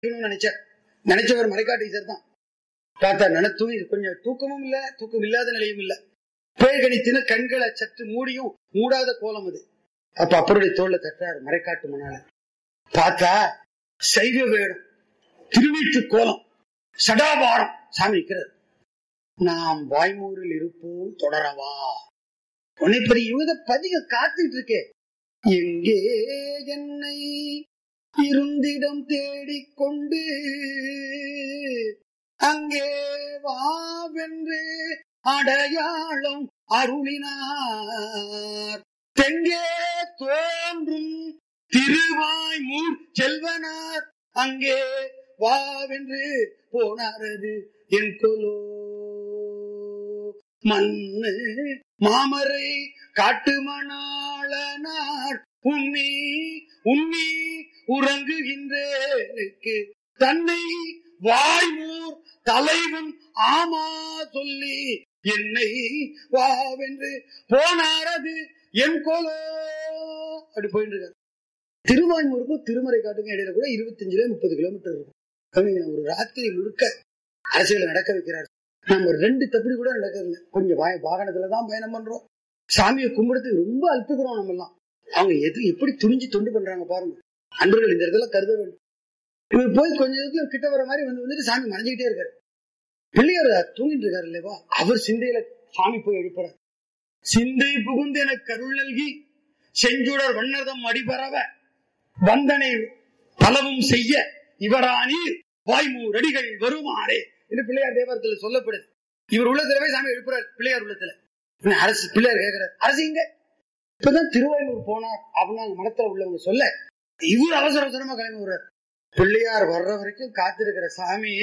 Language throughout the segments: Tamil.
இருக்கணும்னு நினைச்சார் நினைச்சவர் மறைக்காட்டு ஈசர் தான் பார்த்தா நன தூங்கி கொஞ்சம் தூக்கமும் இல்ல தூக்கம் இல்லாத நிலையும் இல்ல பேய்கணித்தின கண்களை சற்று மூடியும் மூடாத கோலம் அது அப்ப அப்பருடைய தோல்ல தட்டாரு மறைக்காட்டு மணால பார்த்தா சைவ வேடம் திருவீட்டு கோலம் சடாபாரம் சாமி நிற்கிறது நாம் வாய்மூரில் இருப்போம் தொடரவா உன்னை பெரிய யுவத பதிக காத்துட்டு இருக்கே எங்கே என்னை இருந்திடம் தேடிக்கொண்டு அங்கே வாவென்று அடையாளம் அருளினார் தெங்கே தோன்றும் திருவாய்மூர் செல்வனார் அங்கே வாவென்று போனாரது என் கொலோ மண்ணு மாமரை காட்டு மணாளனார் உண்ணி உண்ணி உறங்குகின்றேனுக்கு தன்னை வாய்மூர் தலைவன் ஆமா சொல்லி என்னை வாவென்று போனாரது என் கோலோ அப்படி போயிட்டு இருக்காரு திருவாய்மூருக்கும் திருமறை காட்டுக்கும் இடையில கூட இருபத்தஞ்சுல முப்பது கிலோமீட்டர் இருக்கும் கவிஞர் ஒரு ராத்திரி முழுக்க அரசியல் நடக்க வைக்கிறார் நம்ம ஒரு ரெண்டு தப்படி கூட நடக்கிறது கொஞ்சம் வாய- வாகனத்துல தான் பயணம் பண்றோம் சாமியை கும்பிடுறதுக்கு ரொம்ப அழுத்துக்கிறோம் நம்ம எல்லாம் அவங்க எது எப்படி துணிஞ்சு தொண்டு பண்றாங்க பாருங்க அன்பர்கள் இந்த இடத்துல கருத வேண்டும் இவர் போய் கொஞ்ச நேரத்துல கிட்ட வர மாதிரி வந்து வந்துட்டு சாமி மறைஞ்சுக்கிட்டே இருக்காரு பிள்ளையார் தூங்கிட்டு இருக்காரு இல்லையா அவர் சிந்தையில சாமி போய் எழுப்புறார் சிந்தை புகுந்து எனக்கு கருள் நல்கி செஞ்சுடர் வண்ணர்தம் அடிபரவ வந்தனை பலவும் செய்ய இவரானீர் வாய்மூர் அடிகள் வருமாறே என்று பிள்ளையார் தேவாரத்தில் சொல்லப்படுது இவர் உள்ளத்துல போய் சாமி எழுப்புறார் பிள்ளையார் உள்ளத்துல உடனே அரசு பிள்ளையார் கேட்கிறார் அரசு இங்க இப்பதான் திருவாயூர் போனார் அப்படின்னு அங்க மனத்துல உள்ளவங்க சொல்ல இவர் அவசர அவசரமா கிளம்பி வர்றார் பிள்ளையார் வர்ற வரைக்கும் காத்திருக்கிற சாமி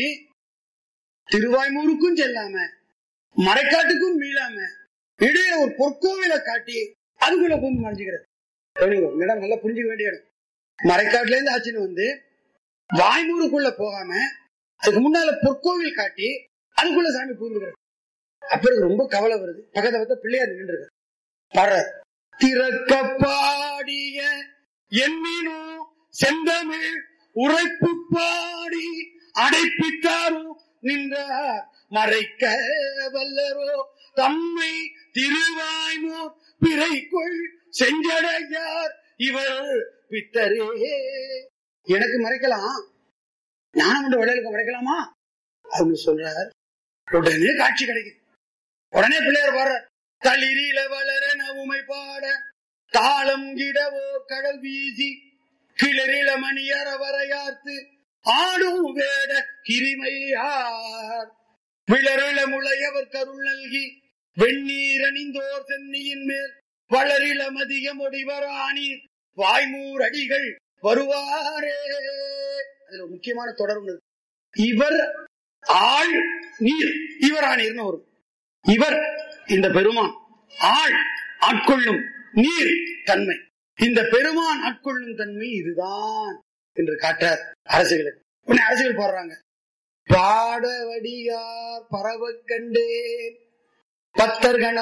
திருவாய்மூருக்கும் செல்லாம மறைக்காட்டுக்கும் மீளாம இடையில ஒரு பொற்கோவில காட்டி அதுக்குள்ள போய் மறைஞ்சுக்கிறார் கவனிங்க, இந்த இடம் நல்லா புரிஞ்சுக்க வேண்டிய இடம் மறைக்காட்டுல இருந்து ஆச்சுன்னு வந்து வாய்மூருக்குள்ள போகாம அதுக்கு முன்னால பொற்கோவில் காட்டி அதுக்குள்ள சாமி பூந்துக்கிறார் அப்ப எனக்கு ரொம்ப கவலை வருது பக்கத்துல பார்த்தா பிள்ளையார் நின்று இருக்காரு பாடுறார் திறக்க பாடிய எண்ணினோ செந்தமிழ் உரைப்பு பாடி அடைப்பித்தாரோ நின்றார் மறைக்க வல்லரோ தம்மை திருவாய்மோர் பிறைக்குள் செஞ்சடையார் இவர் பித்தரே எனக்கு மறைக்கலாம் ஞானம் கொண்டு வளையலுக்கு மறைக்கலாமா அப்படின்னு சொல்றார் உடனே காட்சி கிடைக்குது உடனே பிள்ளையார் பாடுறார் தளிரில வளர நவுமை பாட தாளம் இடவோ கடல் வீசி கிளறில மணியற வரையார்த்து ஆடும் வேட கிரிமையார் விளரில முளையவர் கருள் நல்கி வெந்நீர் அணிந்தோர் சென்னியின் மேல் வளரில மதிய முடிவராணீர் வாய்மூர் அடிகள் வருவாரே அதுல ஒரு முக்கியமான தொடர் ஒண்ணு இருக்கு. இவர் ஆள் நீர் இவரானீர்னு வரும் இவர் இந்த பெருமான் ஆள் ஆட்கொள்ளும் நீர் தன்மை இந்த பெருமான் ஆட்கொள்ளும் தன்மை இதுதான் என்று காட்டார் அரசுகளுக்கு உடனே அரசுகள் போடுறாங்க பாடவடியார் பரவ கண்டேன் பத்தர்கண